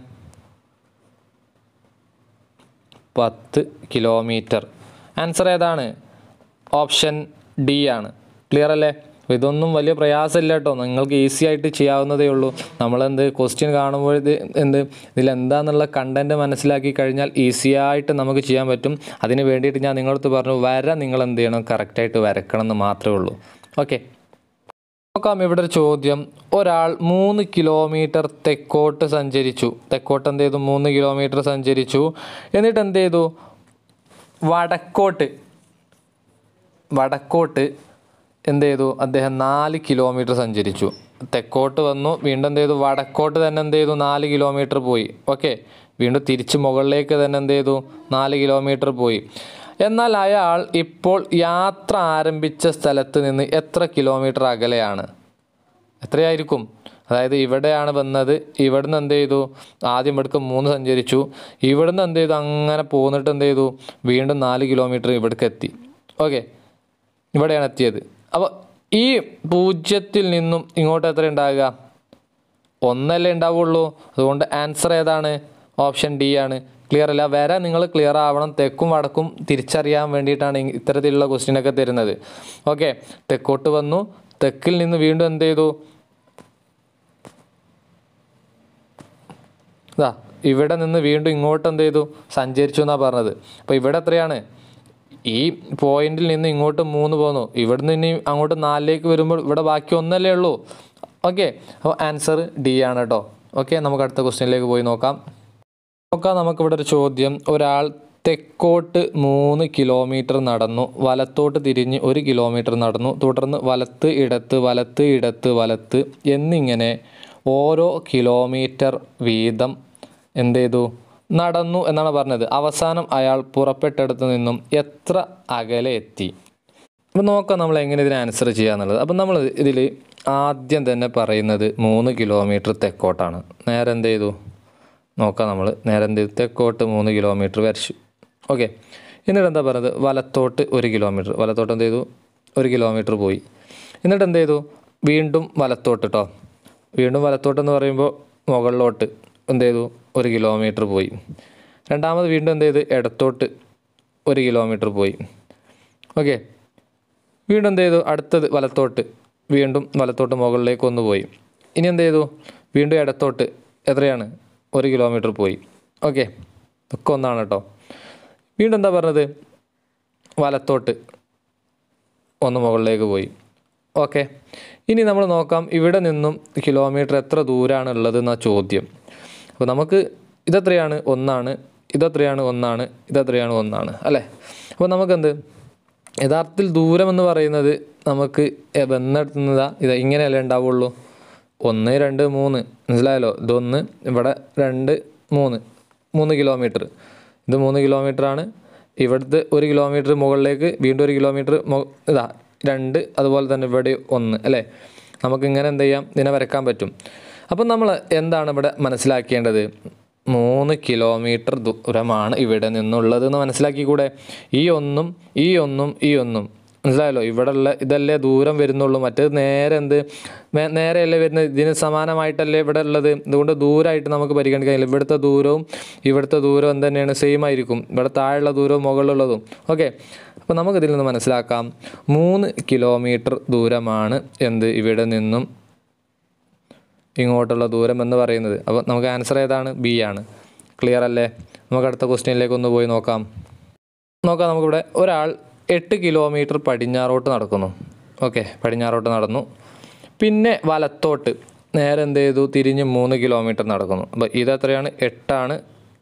പത്ത് കിലോമീറ്റർ ആൻസർ ഏതാണ് ഓപ്ഷൻ ഡി ആണ് ക്ലിയർ അല്ലേ അപ്പോൾ ഇതൊന്നും വലിയ പ്രയാസമില്ല കേട്ടോ നിങ്ങൾക്ക് ഈസി ആയിട്ട് ചെയ്യാവുന്നതേ ഉള്ളൂ നമ്മളെന്ത് ക്വസ്റ്റ്യൻ കാണുമ്പോൾ ഇത് എന്ത് ഇതിലെന്താന്നുള്ള കണ്ടൻറ്റ് മനസ്സിലാക്കി കഴിഞ്ഞാൽ ഈസി ആയിട്ട് നമുക്ക് ചെയ്യാൻ പറ്റും അതിന് വേണ്ടിയിട്ട് ഞാൻ നിങ്ങളടുത്ത് പറഞ്ഞു വര നിങ്ങൾ എന്ത് ചെയ്യണം കറക്റ്റായിട്ട് വരക്കണം എന്ന് മാത്രമേ ഉള്ളൂ ഓക്കെ നോക്കാം ഇവിടെ ഒരു ചോദ്യം ഒരാൾ മൂന്ന് കിലോമീറ്റർ തെക്കോട്ട് സഞ്ചരിച്ചു തെക്കോട്ട് എന്ത് ചെയ്തു മൂന്ന് കിലോമീറ്റർ സഞ്ചരിച്ചു എന്നിട്ട് എന്ത് ചെയ്തു വടക്കോട്ട് വടക്കോട്ട് എന്ത് ചെയ്തു അദ്ദേഹം നാല് കിലോമീറ്റർ സഞ്ചരിച്ചു തെക്കോട്ട് വന്നു വീണ്ടും എന്ത് ചെയ്തു വടക്കോട്ട് തന്നെ എന്ത് ചെയ്തു നാല് കിലോമീറ്റർ പോയി ഓക്കെ വീണ്ടും തിരിച്ച് മുകളിലേക്ക് തന്നെ എന്ത് ചെയ്തു നാല് കിലോമീറ്റർ പോയി എന്നാൽ അയാൾ ഇപ്പോൾ യാത്ര ആരംഭിച്ച സ്ഥലത്ത് നിന്ന് എത്ര കിലോമീറ്റർ അകലെയാണ് എത്രയായിരിക്കും അതായത് ഇവിടെയാണ് വന്നത് ഇവിടുന്ന് എന്ത് ചെയ്തു ആദ്യം ഇവിടേക്ക് മൂന്ന് സഞ്ചരിച്ചു ഇവിടുന്ന് എന്ത് ചെയ്തു അങ്ങനെ പോന്നിട്ട് എന്ത് ചെയ്തു വീണ്ടും നാല് കിലോമീറ്റർ ഇവിടേക്ക് എത്തി ഓക്കെ ഇവിടെയാണ് എത്തിയത് അപ്പോൾ ഈ പൂജ്യത്തിൽ നിന്നും ഇങ്ങോട്ട് എത്ര ഉണ്ടാകുക ഒന്നല്ലേ ഉണ്ടാവുള്ളൂ അതുകൊണ്ട് ആൻസർ ഏതാണ് ഓപ്ഷൻ ഡി ആണ് ക്ലിയർ അല്ല വര നിങ്ങൾ ക്ലിയർ ആവണം തെക്കും വടക്കും തിരിച്ചറിയാൻ വേണ്ടിയിട്ടാണ് ഇ- ഇത്തരത്തിലുള്ള ക്വസ്റ്റ്യൻ ഒക്കെ തരുന്നത് ഓക്കെ തെക്കോട്ട് വന്നു തെക്കിൽ നിന്ന് വീണ്ടും എന്ത് ചെയ്തു ഇതാ ഇവിടെ നിന്ന് വീണ്ടും ഇങ്ങോട്ട് എന്ത് ചെയ്തു സഞ്ചരിച്ചു എന്നാണ് പറഞ്ഞത് അപ്പോൾ ഇവിടെ എത്രയാണ് ഈ പോയിന്റിൽ നിന്ന് ഇങ്ങോട്ട് മൂന്ന് പോന്നു ഇവിടുന്ന് ഇനി അങ്ങോട്ട് നാലിലേക്ക് വരുമ്പോൾ ഇവിടെ ബാക്കി ഒന്നല്ലേ ഉള്ളൂ ഓക്കെ അപ്പോൾ ആൻസർ ഡി ആണ് കേട്ടോ ഓക്കെ നമുക്ക് അടുത്ത ക്വസ്റ്റ്യനിലേക്ക് പോയി നോക്കാം നോക്കാം നമുക്കിവിടെ ഒരു ചോദ്യം ഒരാൾ തെക്കോട്ട് മൂന്ന് കിലോമീറ്റർ നടന്നു വലത്തോട്ട് തിരിഞ്ഞ് ഒരു കിലോമീറ്റർ നടന്നു തുടർന്ന് വലത്ത് ഇടത്ത് വലത്ത് ഇടത്ത് വലത്ത് എന്നിങ്ങനെ ഓരോ കിലോമീറ്റർ വീതം എന്ത് ചെയ്തു നടന്നു എന്നാണ് പറഞ്ഞത് അവസാനം അയാൾ പുറപ്പെട്ടിടത്ത് നിന്നും എത്ര അകലെ എത്തി അപ്പോൾ നോക്കാം നമ്മൾ എങ്ങനെ ഇതിന് ആൻസർ ചെയ്യാന്നുള്ളത് അപ്പം നമ്മൾ ഇതിൽ ആദ്യം തന്നെ പറയുന്നത് മൂന്ന് കിലോമീറ്റർ തെക്കോട്ടാണ് നേരെ എന്ത് ചെയ്തു നോക്കാം നമ്മൾ നേരെ എന്ത് ചെയ്തു തെക്കോട്ട് മൂന്ന് കിലോമീറ്റർ വരച്ചു ഓക്കെ എന്നിട്ട് എന്താ പറയുന്നത് വലത്തോട്ട് ഒരു കിലോമീറ്റർ വലത്തോട്ട് എന്ത് ചെയ്തു ഒരു കിലോമീറ്റർ പോയി എന്നിട്ട് എന്ത് ചെയ്തു വീണ്ടും വലത്തോട്ട് കേട്ടോ വീണ്ടും വലത്തോട്ട് എന്ന് പറയുമ്പോൾ മുകളിലോട്ട് എന്ത് ചെയ്തു ഒരു കിലോമീറ്റർ പോയി രണ്ടാമത് വീണ്ടും എന്ത് ചെയ്തു ഇടത്തോട്ട് ഒരു കിലോമീറ്റർ പോയി ഓക്കെ വീണ്ടും എന്ത് ചെയ്തു അടുത്തത് വലത്തോട്ട് വീണ്ടും വലത്തോട്ട് മുകളിലേക്ക് ഒന്ന് പോയി ഇനി എന്ത് ചെയ്തു വീണ്ടും ഇടത്തോട്ട് എത്രയാണ് ഒരു കിലോമീറ്റർ പോയി ഓക്കെ ഒക്കെ ഒന്നാണ് കേട്ടോ വീണ്ടും എന്താ പറഞ്ഞത് വലത്തോട്ട് ഒന്ന് മുകളിലേക്ക് പോയി ഓക്കെ ഇനി നമ്മൾ നോക്കാം ഇവിടെ നിന്നും കിലോമീറ്റർ എത്ര ദൂരമാണ് ഉള്ളത് എന്ന ചോദ്യം അപ്പോൾ നമുക്ക് ഇതെത്രയാണ് ഒന്നാണ് ഇതെത്രയാണ് ഒന്നാണ് ഇതെത്രയാണ് ഒന്നാണ് അല്ലേ അപ്പോൾ നമുക്കെന്ത് യഥാർത്ഥത്തിൽ ദൂരം എന്ന് പറയുന്നത് നമുക്ക് വന്നെടുത്തുന്നതാ ഇത് ഇങ്ങനെയല്ലേ ഉണ്ടാവുള്ളൂ ഒന്ന് രണ്ട് മൂന്ന് മനസ്സിലായല്ലോ ഇതൊന്ന് ഇവിടെ രണ്ട് മൂന്ന് മൂന്ന് കിലോമീറ്റർ ഇത് മൂന്ന് കിലോമീറ്ററാണ് ഇവിടുത്തെ ഒരു കിലോമീറ്റർ മുകളിലേക്ക് വീണ്ടും ഒരു കിലോമീറ്റർ ഇതാ രണ്ട് അതുപോലെ തന്നെ ഇവിടെ ഒന്ന് അല്ലേ നമുക്ക് ഇങ്ങനെ എന്ത് ചെയ്യാം ഇതിനെ വരക്കാൻ പറ്റും അപ്പം നമ്മൾ എന്താണ് ഇവിടെ മനസ്സിലാക്കേണ്ടത് മൂന്ന് കിലോമീറ്റർ ദൂരമാണ് ഇവിടെ നിന്നുള്ളത് എന്ന് മനസ്സിലാക്കിക്കൂടെ ഈ ഒന്നും ഈ ഒന്നും ഈ ഒന്നും മനസ്സിലായല്ലോ ഇവിടെ ഉള്ള ഇതല്ലേ ദൂരം വരുന്നുള്ളൂ മറ്റേത് നേരെ എന്ത് മേ- നേരെയല്ലേ വരുന്നത് ഇതിന് സമാനമായിട്ടല്ലേ ഇവിടെ ഉള്ളത് ഇതുകൊണ്ട് ദൂരമായിട്ട് നമുക്ക് പരിഗണിക്കാൻ കഴിയില്ല ഇവിടുത്തെ ദൂരവും ഇവിടുത്തെ ദൂരവും എന്ത് തന്നെയാണ് സെയിം ആയിരിക്കും ഇവിടെ താഴെയുള്ള ദൂരവും മുകളിലുള്ളതും ഓക്കെ അപ്പോൾ നമുക്കിതിൽ നിന്ന് മനസ്സിലാക്കാം മൂന്ന് കിലോമീറ്റർ ദൂരമാണ് എന്ത് ഇവിടെ നിന്നും ഇങ്ങോട്ടുള്ള ദൂരം എന്ന് പറയുന്നത് അപ്പോൾ നമുക്ക് ആൻസർ ഏതാണ് ബി ആണ് ക്ലിയർ അല്ലേ നമുക്ക് അടുത്ത ക്വസ്റ്റ്യനിലേക്ക് ഒന്ന് പോയി നോക്കാം നോക്കാം നമുക്കിവിടെ ഒരാൾ എട്ട് കിലോമീറ്റർ പടിഞ്ഞാറോട്ട് നടക്കുന്നു ഓക്കെ പടിഞ്ഞാറോട്ട് നടന്നു പിന്നെ വലത്തോട്ട് നേരെ എന്ത് ചെയ്തു തിരിഞ്ഞ് മൂന്ന് കിലോമീറ്റർ നടക്കുന്നു അപ്പോൾ ഇതെത്രയാണ് എട്ടാണ്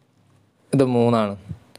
ഇത് മൂന്നാണ്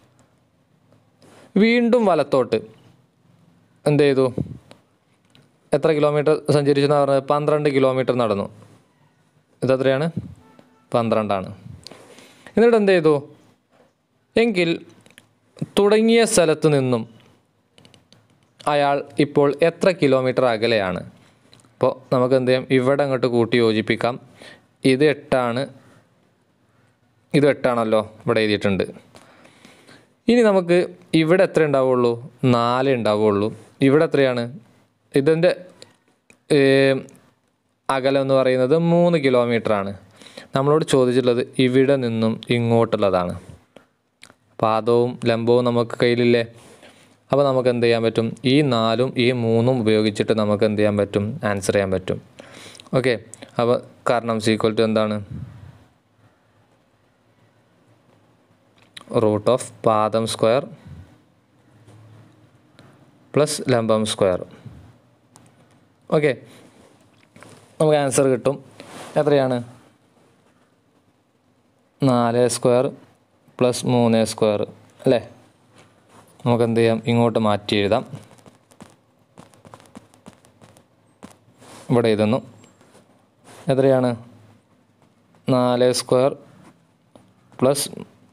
വീണ്ടും വലത്തോട്ട് എന്ത് ചെയ്തു എത്ര കിലോമീറ്റർ സഞ്ചരിച്ചു എന്നാണ് പറഞ്ഞത് പന്ത്രണ്ട് കിലോമീറ്റർ നടന്നു ഇതെത്രയാണ് പന്ത്രണ്ടാണ് എന്നിട്ട് എന്ത് ചെയ്തു എങ്കിൽ തുടങ്ങിയ സ്ഥലത്ത് നിന്നും അയാൾ ഇപ്പോൾ എത്ര കിലോമീറ്റർ അകലെയാണ് അപ്പോൾ നമുക്ക് എന്ത് ചെയ്യാം ഇവിടെ അങ്ങോട്ട് കൂട്ടി യോജിപ്പിക്കാം ഇത് എട്ടാണ് ഇത് എട്ടാണല്ലോ ഇവിടെ എഴുതിയിട്ടുണ്ട് ഇനി നമുക്ക് ഇവിടെ എത്ര ഉണ്ടാവുള്ളൂ നാല് ഉണ്ടാവുള്ളൂ ഇവിടെ എത്രയാണ് ഇതിൻ്റെ ഏം, അകലം എന്ന് പറയുന്നത് മൂന്ന് കിലോമീറ്റർ ആണ് നമ്മളോട് ചോദിച്ചിട്ടുള്ളത് ഇവിടെ നിന്നും ഇങ്ങോട്ടുള്ളതാണ് പാദവും ലംബവും നമുക്ക് കയ്യിലില്ലേ അപ്പോൾ നമുക്ക് എന്ത് ചെയ്യാൻ പറ്റും ഈ നാലും ഈ മൂന്നും ഉപയോഗിച്ചിട്ട് നമുക്ക് എന്ത് ചെയ്യാൻ പറ്റും ആൻസർ ചെയ്യാൻ പറ്റും ഓക്കെ അപ്പോൾ കാരണം സീക്വൽ ടു എന്താണ് റൂട്ട് ഓഫ് പാദം സ്ക്വയർ പ്ലസ് ലംബം സ്ക്വയർ ഓക്കെ നമുക്ക് ആൻസർ കിട്ടും എത്രയാണ് നാല് സ്ക്വയർ പ്ലസ് മൂന്ന് സ്ക്വയർ അല്ലേ നമുക്ക് എന്ത് ചെയ്യാം ഇങ്ങോട്ട് മാറ്റി എഴുതാം ഇവിടെ എഴുതുന്നു എത്രയാണ് നാല് സ്ക്വയർ പ്ലസ്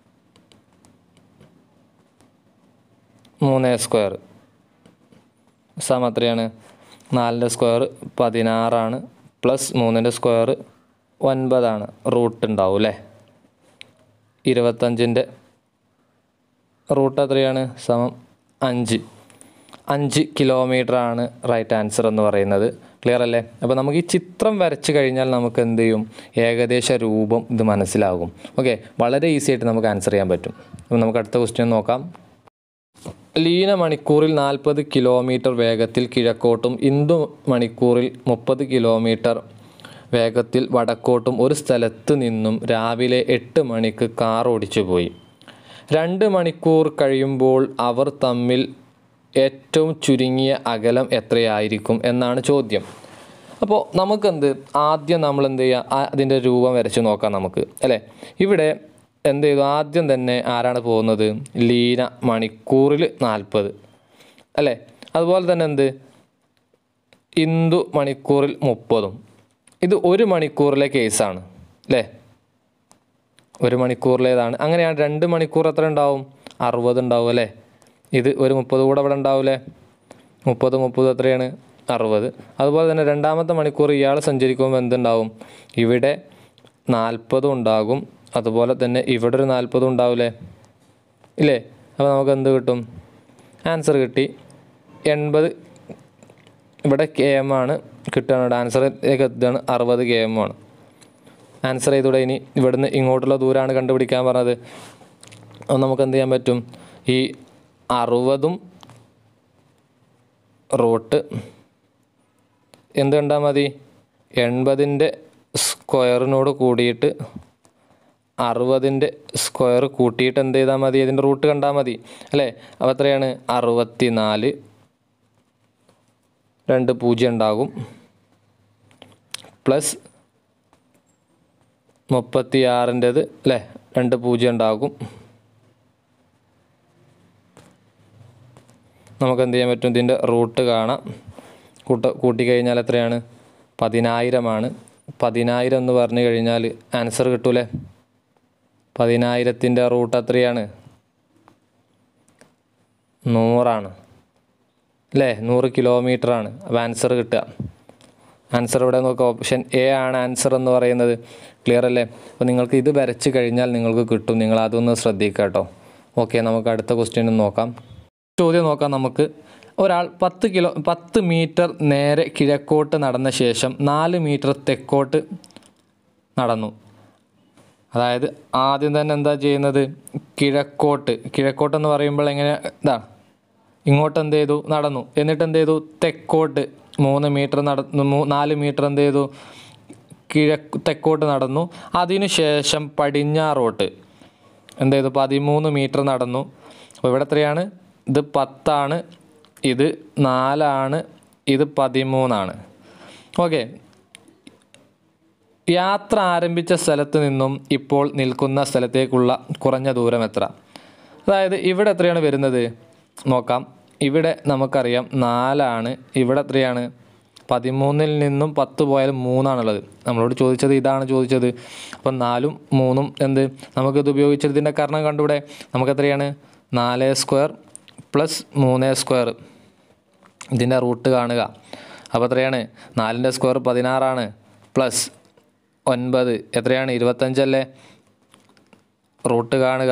മൂന്ന് സ്ക്വയർ സമം എത്രയാണ് നാലിൻ്റെ സ്ക്വയർ പതിനാറാണ് പ്ലസ് മൂന്നിൻ്റെ സ്ക്വയർ ഒൻപതാണ് റൂട്ട് ഉണ്ടാവും അല്ലേ ഇരുപത്തഞ്ചിൻ്റെ റൂട്ട് എത്രയാണ് സമം അഞ്ച് അഞ്ച് കിലോമീറ്റർ ആണ് റൈറ്റ് ആൻസർ എന്ന് പറയുന്നത് ക്ലിയർ അല്ലേ അപ്പോൾ നമുക്ക് ഈ ചിത്രം വരച്ച് കഴിഞ്ഞാൽ നമുക്ക് എന്ത് ചെയ്യും ഏകദേശ രൂപം ഇത് മനസ്സിലാകും ഓക്കെ വളരെ ഈസി ആയിട്ട് നമുക്ക് ആൻസർ ചെയ്യാൻ പറ്റും അപ്പോൾ നമുക്ക് അടുത്ത ക്വസ്റ്റ്യൻ നോക്കാം ലീന മണിക്കൂറിൽ നാൽപ്പത് കിലോമീറ്റർ വേഗത്തിൽ കിഴക്കോട്ടും ഇന്ദു മണിക്കൂറിൽ മുപ്പത് കിലോമീറ്റർ വേഗത്തിൽ വടക്കോട്ടും ഒരു സ്ഥലത്ത് നിന്നും രാവിലെ എട്ട് മണിക്ക് കാർ ഓടിച്ചു പോയി രണ്ട് മണിക്കൂർ കഴിയുമ്പോൾ അവർ തമ്മിൽ ഏറ്റവും ചുരുങ്ങിയ അകലം എത്രയായിരിക്കും എന്നാണ് ചോദ്യം അപ്പോൾ നമുക്കെന്ത് ആദ്യം നമ്മൾ എന്ത് ചെയ്യുക ആ- അതിൻ്റെ രൂപം വരച്ച് നോക്കാം നമുക്ക് അല്ലേ ഇവിടെ എന്ത് ചെയ്തു ആദ്യം തന്നെ ആരാണ് പോകുന്നത് ലീന മണിക്കൂറിൽ നാൽപ്പത് അല്ലേ അതുപോലെ തന്നെ എന്ത് ഇന്ദു മണിക്കൂറിൽ മുപ്പതും ഇത് ഒരു മണിക്കൂറിലെ കേസാണ് അല്ലേ ഒരു മണിക്കൂറിലേതാണ് അങ്ങനെയാണ് രണ്ട് മണിക്കൂർ എത്ര ഉണ്ടാവും അറുപത് ഉണ്ടാവും അല്ലേ ഇത് ഒരു മുപ്പത് കൂടെ ഇവിടെ ഉണ്ടാവില്ലേ മുപ്പത് മുപ്പത് എത്രയാണ് അറുപത് അതുപോലെ തന്നെ രണ്ടാമത്തെ മണിക്കൂർ ഇയാൾ സഞ്ചരിക്കുമ്പോൾ എന്തുണ്ടാവും ഇവിടെ നാൽപ്പതും ഉണ്ടാകും അതുപോലെ തന്നെ ഇവിടെ ഒരു നാൽപ്പതും ഉണ്ടാവില്ലേ ഇല്ലേ അപ്പോൾ നമുക്ക് എന്ത് കിട്ടും ആൻസർ കിട്ടി എൺപത് ഇവിടെ കെ എം ആണ് കിട്ടുകയാണ് ആൻസറിലേക്ക് എത്തുകയാണ് അറുപത് കെ എം ആണ് ആൻസർ ചെയ്തൂടെ ഇനി ഇവിടുന്ന് ഇങ്ങോട്ടുള്ള ദൂരമാണ് കണ്ടുപിടിക്കാൻ പറഞ്ഞത് അപ്പോൾ നമുക്ക് എന്ത് ചെയ്യാൻ പറ്റും ഈ അറുപതും റൂട്ട് എന്ത് കണ്ടാൽ മതി എൺപതിൻ്റെ സ്ക്വയറിനോട് കൂടിയിട്ട് അറുപതിൻ്റെ സ്ക്വയർ കൂട്ടിയിട്ട് എന്ത് ചെയ്താൽ മതി ഇതിൻ്റെ റൂട്ട് കണ്ടാൽ മതി അല്ലേ അപ്പോൾ എത്രയാണ് അറുപത്തി നാല് രണ്ട് പൂജ്യം ഉണ്ടാകും പ്ലസ് മുപ്പത്തി ആറിൻ്റെത് അല്ലേ രണ്ട് പൂജ്യം ഉണ്ടാകും നമുക്ക് എന്ത് ചെയ്യാൻ പറ്റും ഇതിൻ്റെ റൂട്ട് കാണാം കൂട്ട കൂട്ടിക്കഴിഞ്ഞാൽ എത്രയാണ് പതിനായിരമാണ് പതിനായിരം എന്ന് പറഞ്ഞു കഴിഞ്ഞാൽ ആൻസർ കിട്ടൂലേ പതിനായിരത്തിൻ്റെ റൂട്ട് എത്രയാണ് നൂറാണ് അല്ലേ നൂറ് കിലോമീറ്റർ ആണ് അപ്പോൾ ആൻസർ കിട്ടുക ആൻസർ ഇവിടെ നോക്കുക ഓപ്ഷൻ എ ആണ് ആൻസർ എന്ന് പറയുന്നത് ക്ലിയർ അല്ലേ അപ്പോൾ നിങ്ങൾക്ക് ഇത് വരച്ച് കഴിഞ്ഞാൽ നിങ്ങൾക്ക് കിട്ടും നിങ്ങൾ അതൊന്ന് ശ്രദ്ധിക്കുക കേട്ടോ ഓക്കെ നമുക്ക് അടുത്ത ക്വസ്റ്റ്യൻ നോക്കാം ചോദ്യം നോക്കാം നമുക്ക് ഒരാൾ പത്ത് കിലോ പത്ത് മീറ്റർ നേരെ കിഴക്കോട്ട് നടന്ന ശേഷം നാല് മീറ്റർ തെക്കോട്ട് നടന്നു അതായത് ആദ്യം തന്നെ എന്താ ചെയ്യുന്നത് കിഴക്കോട്ട് കിഴക്കോട്ടെന്ന് പറയുമ്പോൾ എങ്ങനെ ഇതാണ് ഇങ്ങോട്ട് എന്ത് ചെയ്തു നടന്നു എന്നിട്ട് എന്ത് ചെയ്തു തെക്കോട്ട് മൂന്ന് മീറ്റർ നടന്നു മൂ- നാല് മീറ്റർ എന്ത് ചെയ്തു കിഴക്ക് തെക്കോട്ട് നടന്നു അതിനു ശേഷം പടിഞ്ഞാറോട്ട് എന്ത് ചെയ്തു പതിമൂന്ന് മീറ്റർ നടന്നു അപ്പോൾ ഇവിടെ എത്രയാണ് ഇത് പത്താണ് ഇത് നാലാണ് ഇത് പതിമൂന്നാണ് ഓക്കെ യാത്ര ആരംഭിച്ച സ്ഥലത്ത് നിന്നും ഇപ്പോൾ നിൽക്കുന്ന സ്ഥലത്തേക്കുള്ള കുറഞ്ഞ ദൂരം എത്ര അതായത് ഇവിടെ എത്രയാണ് വരുന്നത് നോക്കാം ഇവിടെ നമുക്കറിയാം നാലാണ് ഇവിടെ എത്രയാണ് പതിമൂന്നിൽ നിന്നും പത്ത് പോയാൽ മൂന്നാണുള്ളത് നമ്മളോട് ചോദിച്ചത് ഇതാണ് ചോദിച്ചത് അപ്പം നാലും മൂന്നും എന്ത് നമുക്കിത് ഉപയോഗിച്ചിട്ട് ഇതിൻ്റെ കാരണം കണ്ടുകൂടെ നമുക്ക് എത്രയാണ് നാല് സ്ക്വയർ പ്ലസ് മൂന്ന് സ്ക്വയർ ഇതിൻ്റെ റൂട്ട് കാണുക അപ്പോൾ എത്രയാണ് നാലിൻ്റെ സ്ക്വയർ പതിനാറാണ് പ്ലസ് ഒൻപത് എത്രയാണ് ഇരുപത്തഞ്ചല്ലേ റൂട്ട് കാണുക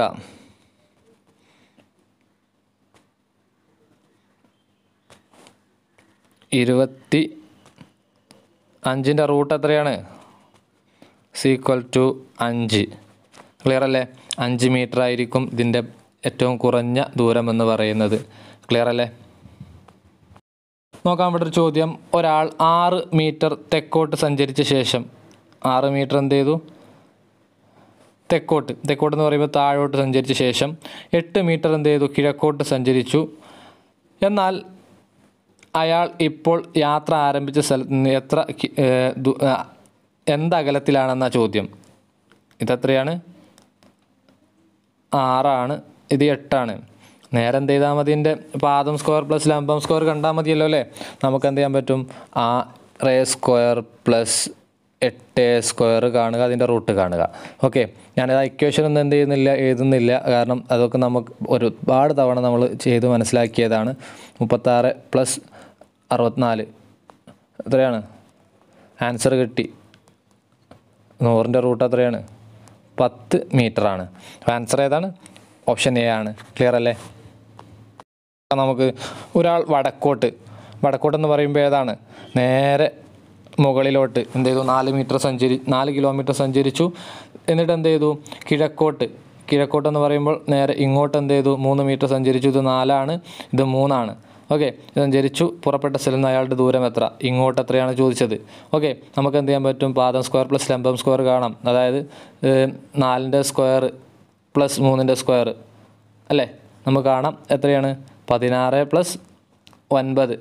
ഇരുപത്തി അഞ്ചിൻ്റെ റൂട്ട് എത്രയാണ് സീക്വൽ ടു അഞ്ച് ക്ലിയർ അല്ലേ അഞ്ച് മീറ്റർ ആയിരിക്കും ഇതിൻ്റെ ഏറ്റവും കുറഞ്ഞ ദൂരം എന്ന് പറയുന്നത് ക്ലിയർ അല്ലേ നോക്കാം ഇവിടെ ഒരു ചോദ്യം ഒരാൾ ആറ് മീറ്റർ തെക്കോട്ട് സഞ്ചരിച്ച ശേഷം ആറ് മീറ്റർ എന്ത് ചെയ്തു തെക്കോട്ട് തെക്കോട്ട് എന്ന് പറയുമ്പോൾ താഴോട്ട് സഞ്ചരിച്ച ശേഷം എട്ട് മീറ്റർ എന്ത് ചെയ്തു കിഴക്കോട്ട് സഞ്ചരിച്ചു എന്നാൽ അയാൾ ഇപ്പോൾ യാത്ര ആരംഭിച്ച സ്ഥലത്ത് നിന്ന് എത്ര കി- ഏർ ദു- ആ, എന്ത് അകലത്തിലാണെന്ന ചോദ്യം ഇതെത്രയാണ് ആറാണ് ഇത് എട്ടാണ് നേരെ എന്ത് ചെയ്താൽ മതി ഇതിൻ്റെ പാദം സ്ക്വയർ പ്ലസ് ലംബം സ്ക്വയർ കണ്ടാൽ മതിയല്ലോ അല്ലേ നമുക്ക് എന്ത് ചെയ്യാൻ പറ്റും ആ റേ സ്ക്വയർ പ്ലസ് എട്ട് സ്ക്വയർ കാണുക അതിൻ്റെ റൂട്ട് കാണുക ഓക്കെ ഞാനത് ഇക്വേഷൻ ഒന്നും എന്ത് ചെയ്യുന്നില്ല എഴുതുന്നില്ല കാരണം അതൊക്കെ നമുക്ക് ഒരുപാട് തവണ നമ്മൾ ചെയ്ത് മനസ്സിലാക്കിയതാണ് മുപ്പത്താറ് പ്ലസ് അറുപത്തിനാല് എത്രയാണ് ആൻസർ കിട്ടി നൂറിൻ്റെ റൂട്ട് എത്രയാണ് പത്ത് മീറ്ററാണ് ആൻസർ ഏതാണ് ഓപ്ഷൻ എ ആണ് ക്ലിയർ അല്ലേ നമുക്ക് ഒരാൾ വടക്കോട്ട് വടക്കോട്ട് എന്ന് പറയുമ്പോൾ ഏതാണ് നേരെ മുകളിലോട്ട് എന്ത് ചെയ്തു നാല് മീറ്റർ സഞ്ചരി നാല് കിലോമീറ്റർ സഞ്ചരിച്ചു എന്നിട്ട് എന്ത് ചെയ്തു കിഴക്കോട്ട് കിഴക്കോട്ട് എന്ന് പറയുമ്പോൾ നേരെ ഇങ്ങോട്ട് എന്ത് ചെയ്തു മൂന്ന് മീറ്റർ സഞ്ചരിച്ചു ഇത് നാലാണ് ഇത് മൂന്നാണ് ഓക്കെ സഞ്ചരിച്ചു പുറപ്പെട്ട സ്ഥലം നിന്ന് അയാളുടെ ദൂരം എത്ര ഇങ്ങോട്ട് എത്രയാണ് ചോദിച്ചത് ഓക്കെ നമുക്ക് എന്ത് ചെയ്യാൻ പറ്റും പാദം സ്ക്വയർ പ്ലസ് ലംബം സ്ക്വയർ കാണാം അതായത് ഏഹ്, നാലിൻ്റെ സ്ക്വയർ പ്ലസ് മൂന്നിൻ്റെ സ്ക്വയർ അല്ലേ നമുക്ക് കാണാം എത്രയാണ് പതിനാറ് പ്ലസ് ഒൻപത്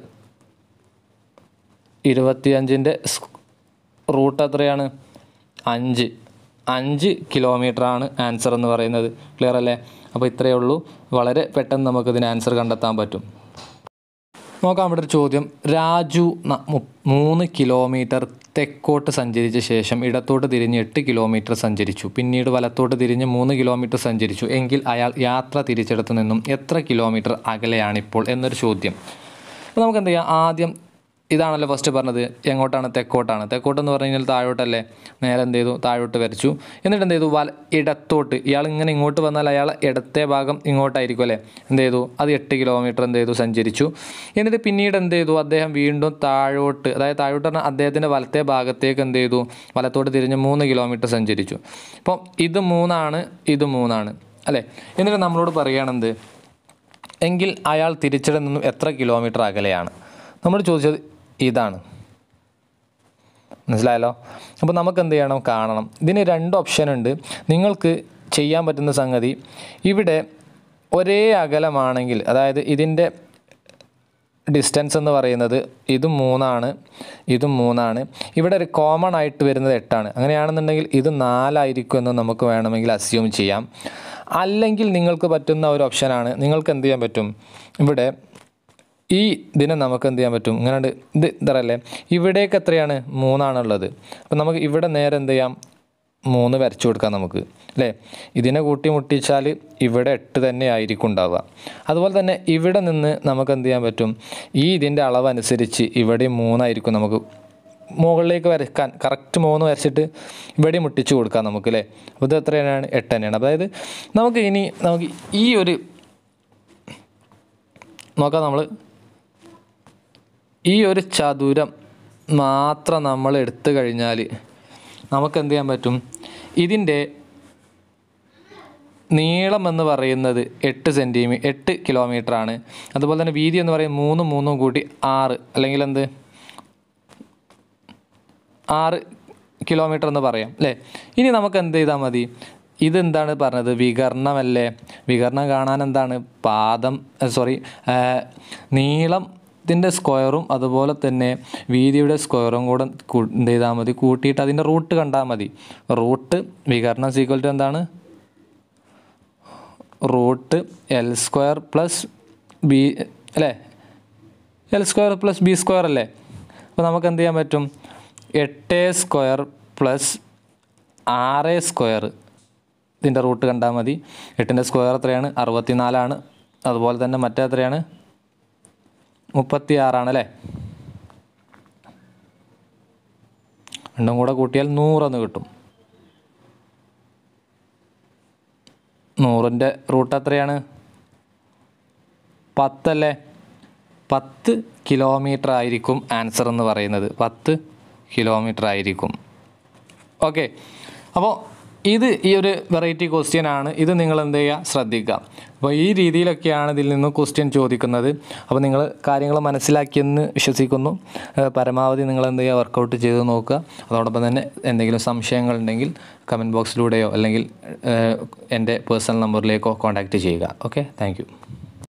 ഇരുപത്തിയഞ്ചിൻ്റെ റൂട്ട് എത്രയാണ് അഞ്ച് അഞ്ച് കിലോമീറ്ററാണ് ആൻസർ എന്ന് പറയുന്നത് ക്ലിയർ അല്ലേ അപ്പോൾ ഇത്രയേ ഉള്ളൂ വളരെ പെട്ടെന്ന് നമുക്കിതിന് ആൻസർ കണ്ടെത്താൻ പറ്റും നോക്കാം ഇവിടെ ഒരു ചോദ്യം രാജു ന- മു- മൂന്ന് കിലോമീറ്റർ തെക്കോട്ട് സഞ്ചരിച്ച ശേഷം ഇടത്തോട്ട് തിരിഞ്ഞ് എട്ട് കിലോമീറ്റർ സഞ്ചരിച്ചു പിന്നീട് വലത്തോട്ട് തിരിഞ്ഞ് മൂന്ന് കിലോമീറ്റർ സഞ്ചരിച്ചു എങ്കിൽ അയാൾ യാത്ര തിരിച്ചിടത്തു നിന്നും എത്ര കിലോമീറ്റർ അകലെയാണിപ്പോൾ എന്നൊരു ചോദ്യം അപ്പോൾ നമുക്ക് എന്ത് ചെയ്യാം ആദ്യം ഇതാണല്ലോ ഫസ്റ്റ് പറഞ്ഞത് എങ്ങോട്ടാണ് തെക്കോട്ടാണ് തെക്കോട്ട് എന്ന് പറഞ്ഞു കഴിഞ്ഞാൽ താഴോട്ടല്ലേ നേരെ എന്ത് ചെയ്തു താഴോട്ട് വരച്ചു എന്നിട്ട് എന്ത് ചെയ്തു വല ഇടത്തോട്ട് ഇയാൾ ഇങ്ങനെ ഇങ്ങോട്ട് വന്നാൽ അയാൾ ഇടത്തെ ഭാഗം ഇങ്ങോട്ടായിരിക്കും അല്ലേ എന്ത് ചെയ്തു അത് എട്ട് കിലോമീറ്റർ എന്ത് ചെയ്തു സഞ്ചരിച്ചു എന്നിട്ട് പിന്നീട് എന്ത് ചെയ്തു അദ്ദേഹം വീണ്ടും താഴോട്ട് അതായത് താഴോട്ട് പറഞ്ഞാൽ അദ്ദേഹത്തിൻ്റെ വലത്തെ ഭാഗത്തേക്ക് എന്ത് ചെയ്തു വലത്തോട്ട് തിരിഞ്ഞ് മൂന്ന് കിലോമീറ്റർ സഞ്ചരിച്ചു അപ്പം ഇത് മൂന്നാണ് ഇത് മൂന്നാണ് അല്ലേ എന്നിട്ട് നമ്മളോട് പറയുകയാണെന്ത് എങ്കിൽ അയാൾ തിരിച്ചിട നിന്നും എത്ര കിലോമീറ്റർ അകലെയാണ് നമ്മൾ ചോദിച്ചത് ഇതാണ് മനസ്സിലായല്ലോ അപ്പോൾ നമുക്ക് എന്ത് ചെയ്യണം കാണണം ഇതിന് രണ്ട് ഓപ്ഷൻ ഉണ്ട് നിങ്ങൾക്ക് ചെയ്യാൻ പറ്റുന്ന സംഗതി ഇവിടെ ഒരേ അകലമാണെങ്കിൽ അതായത് ഇതിൻ്റെ ഡിസ്റ്റൻസ് എന്ന് പറയുന്നത് ഇത് മൂന്നാണ് ഇത് മൂന്നാണ് ഇവിടെ ഒരു കോമൺ ആയിട്ട് വരുന്നത് എട്ടാണ് അങ്ങനെയാണെന്നുണ്ടെങ്കിൽ ഇത് നാലായിരിക്കും എന്ന് നമുക്ക് വേണമെങ്കിൽ അസ്യൂം ചെയ്യാം അല്ലെങ്കിൽ നിങ്ങൾക്ക് പറ്റുന്ന ഒരു ഓപ്ഷനാണ് നിങ്ങൾക്ക് എന്ത് ചെയ്യാൻ പറ്റും ഇവിടെ ഈ ഇതിനെ നമുക്ക് എന്ത് ചെയ്യാൻ പറ്റും ഇങ്ങനെ ഇത് ഇതറല്ലേ ഇവിടേക്ക് എത്രയാണ് മൂന്നാണുള്ളത് അപ്പം നമുക്ക് ഇവിടെ നേരെ എന്ത് ചെയ്യാം മൂന്ന് വരച്ചു കൊടുക്കാം നമുക്ക് അല്ലേ ഇതിനെ കൂട്ടി മുട്ടിച്ചാൽ ഇവിടെ എട്ട് തന്നെ ആയിരിക്കും ഉണ്ടാവുക അതുപോലെ തന്നെ ഇവിടെ നിന്ന് നമുക്ക് എന്ത് ചെയ്യാൻ പറ്റും ഈ ഇതിൻ്റെ അളവ് അനുസരിച്ച് ഇവിടെ മൂന്നായിരിക്കും നമുക്ക് മുകളിലേക്ക് വരയ്ക്കാൻ കറക്റ്റ് മൂന്ന് വരച്ചിട്ട് ഇവിടെ മുട്ടിച്ച് കൊടുക്കാം നമുക്ക് അല്ലേ അപ്പോൾ ഇത് എത്രയാണ് എട്ട് തന്നെയാണ് അതായത് നമുക്ക് ഇനി നമുക്ക് ഈ ഒരു നോക്കാം നമ്മൾ ഈ ഒരു ചതുരം മാത്രം നമ്മൾ എടുത്തു കഴിഞ്ഞാൽ നമുക്ക് എന്ത് ചെയ്യാൻ പറ്റും ഇതിൻ്റെ നീളം എന്ന് പറയുന്നത് എട്ട് സെൻറ്റിമീ എട്ട് കിലോമീറ്റർ ആണ് അതുപോലെ തന്നെ വീതി എന്ന് പറയുന്നത് മൂന്നും മൂന്നും കൂട്ടി ആറ് അല്ലെങ്കിൽ എന്ത് ആറ് കിലോമീറ്റർ എന്ന് പറയാം അല്ലേ ഇനി നമുക്ക് എന്ത് ചെയ്താൽ മതി ഇതെന്താണ് പറഞ്ഞത് വികർണമല്ലേ വികർണം കാണാൻ എന്താണ് പാദം സോറി നീളം ഇതിൻ്റെ സ്ക്വയറും അതുപോലെ തന്നെ വീതിയുടെ സ്ക്വയറും കൂടെ കൂ- എന്ത് ചെയ്താൽ മതി കൂട്ടിയിട്ട് അതിൻ്റെ റൂട്ട് കണ്ടാൽ മതി റൂട്ട് വികരണം സീക്വൽ ടു എന്താണ് root L square plus B അല്ലേ L square plus B square അല്ലേ അപ്പോൾ നമുക്ക് എന്ത് ചെയ്യാൻ പറ്റും എട്ട് സ്ക്വയർ പ്ലസ് ആറ് സ്ക്വയർ ഇതിൻ്റെ റൂട്ട് കണ്ടാൽ മതി എട്ടിൻ്റെ സ്ക്വയർ എത്രയാണ് അറുപത്തിനാലാണ് അതുപോലെ തന്നെ മറ്റേ എത്രയാണ് മുപ്പത്തി ആറാണ് അല്ലേ രണ്ടും കൂടെ കൂട്ടിയാൽ നൂറെന്ന് കിട്ടും നൂറിൻ്റെ റൂട്ട് എത്രയാണ് പത്തല്ലേ പത്ത് കിലോമീറ്റർ ആയിരിക്കും ആൻസർ എന്ന് പറയുന്നത് പത്ത് കിലോമീറ്റർ ആയിരിക്കും ഓക്കെ അപ്പോൾ ഇത് ഈ ഒരു വെറൈറ്റി ക്വസ്റ്റ്യൻ ആണ് ഇത് നിങ്ങൾ എന്ത് ചെയ്യുക ശ്രദ്ധിക്കുക അപ്പോൾ ഈ രീതിയിലൊക്കെയാണ് ഇതിൽ നിന്ന് ക്വസ്റ്റ്യൻ ചോദിക്കുന്നത് അപ്പോൾ നിങ്ങൾ കാര്യങ്ങൾ മനസ്സിലാക്കിയെന്ന് വിശ്വസിക്കുന്നു ഏഹ് പരമാവധി നിങ്ങൾ എന്ത് ചെയ്യുക വർക്കൗട്ട് ചെയ്ത് നോക്കുക അതോടൊപ്പം തന്നെ എന്തെങ്കിലും സംശയങ്ങളുണ്ടെങ്കിൽ കമൻറ്റ് ബോക്സിലൂടെയോ അല്ലെങ്കിൽ ഏഹ് എൻ്റെ പേഴ്സണൽ നമ്പറിലേക്കോ കോൺടാക്റ്റ് ചെയ്യുക ഓക്കെ താങ്ക്